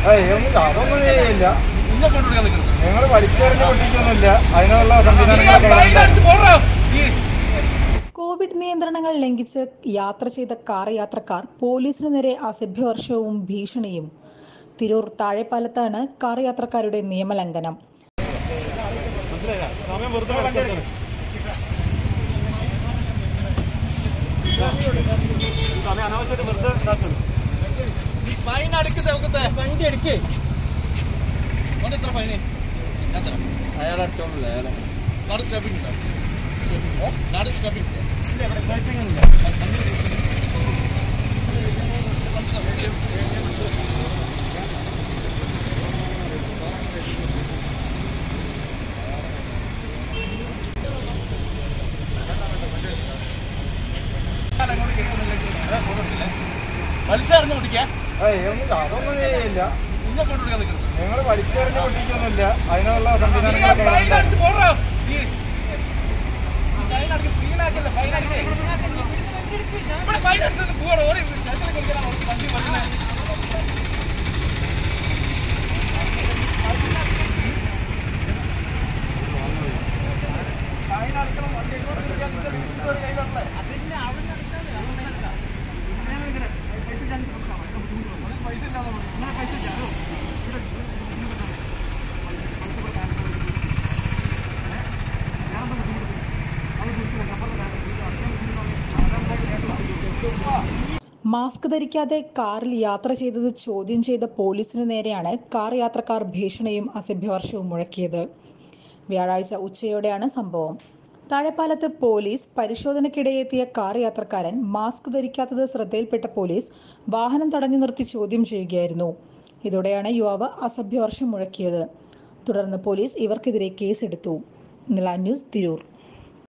ഏയ് ഒന്നും അതൊന്നും ചെയ്യില്ല ഇന്ന ഫോട്ടോ എടുക്കാൻ നിൽക്കുന്നത് ഞങ്ങൾ വലിച്ചെറിഞ്ഞ് പൊട്ടിക്കൊന്നുമില്ല അതിനുള്ള നീ ആ സംവിധാനങ്ങളൊക്കെ ഫൈൻ ഉണ്ട്. അടിച്ച് പോടാ ഈ കോവിഡ് നിയന്ത്രണങ്ങൾ ലംഘിച്ച് യാത്ര ചെയ്ത കാർ യാത്രക്കാർ പോലീസിനു നേരെ അസഭ്യവർഷവും ഭീഷണിയും തിരൂർ താഴെപ്പാലത്താണ് കാർ യാത്രക്കാരുടെ നിയമലംഘനം നീ ഫൈൻ അടക്ക് സ്ഥലത്തെ ഫൈൻ അടിക്ക് ഓൻ എത്ര ഫൈന് എത്ര അയാൾ അടിച്ചോളൂ അയാളെ നാട് സ്റ്റാപ്പിംഗ് ഉണ്ടോ നാട് സ്റ്റാപ്പിംഗ് വലിച്ചെറിഞ്ഞ് പൊട്ടിക്കാ ഏയ് ഒന്നും അതൊന്നും ചെയ്യില്ല ഇന്ന ഫോട്ടോ എടുക്കാൻ നിൽക്കുന്നത് ഞങ്ങൾ വലിച്ചെറിഞ്ഞ് പൊട്ടിക്കൊന്നുമില്ല അതിനുള്ള നീ ആ സംവിധാനങ്ങളൊക്കെ ഫൈൻ ഉണ്ട്. അടിച്ച് പോടാ ഈ ഫൈൻ അടിക്ക് സീനാക്കല്ലേ ഫൈൻ അടിക്കേ ഇവിടെ ഫൈൻ അടിച്ചത് പോവാണ് ഓരോ സ്റ്റേഷനിൽ കൊടുക്കാൻ വണ്ടി വരുന്നത് മാസ്ക് ധരിക്കാതെ കാറിൽ യാത്ര ചെയ്തത് ചോദ്യം ചെയ്ത പോലീസിനു നേരെയാണ് കാർ യാത്രക്കാർ ഭീഷണിയും അസഭ്യവർഷവും മുഴക്കിയത് വ്യാഴാഴ്ച ഉച്ചയോടെയാണ് സംഭവം താഴെപ്പാലത്ത് പോലീസ് പരിശോധനയ്ക്കിടെ എത്തിയ കാർ യാത്രക്കാരൻ മാസ്ക് ധരിക്കാത്തത് ശ്രദ്ധയിൽപ്പെട്ട പോലീസ് വാഹനം തടഞ്ഞു നിർത്തി ചോദ്യം ചെയ്യുകയായിരുന്നു ഇതോടെയാണ് യുവാവ് അസഭ്യവർഷം മുഴക്കിയത് തുടർന്ന് പോലീസ് ഇവർക്കെതിരെ കേസെടുത്തു നില ന്യൂസ് തിരൂർ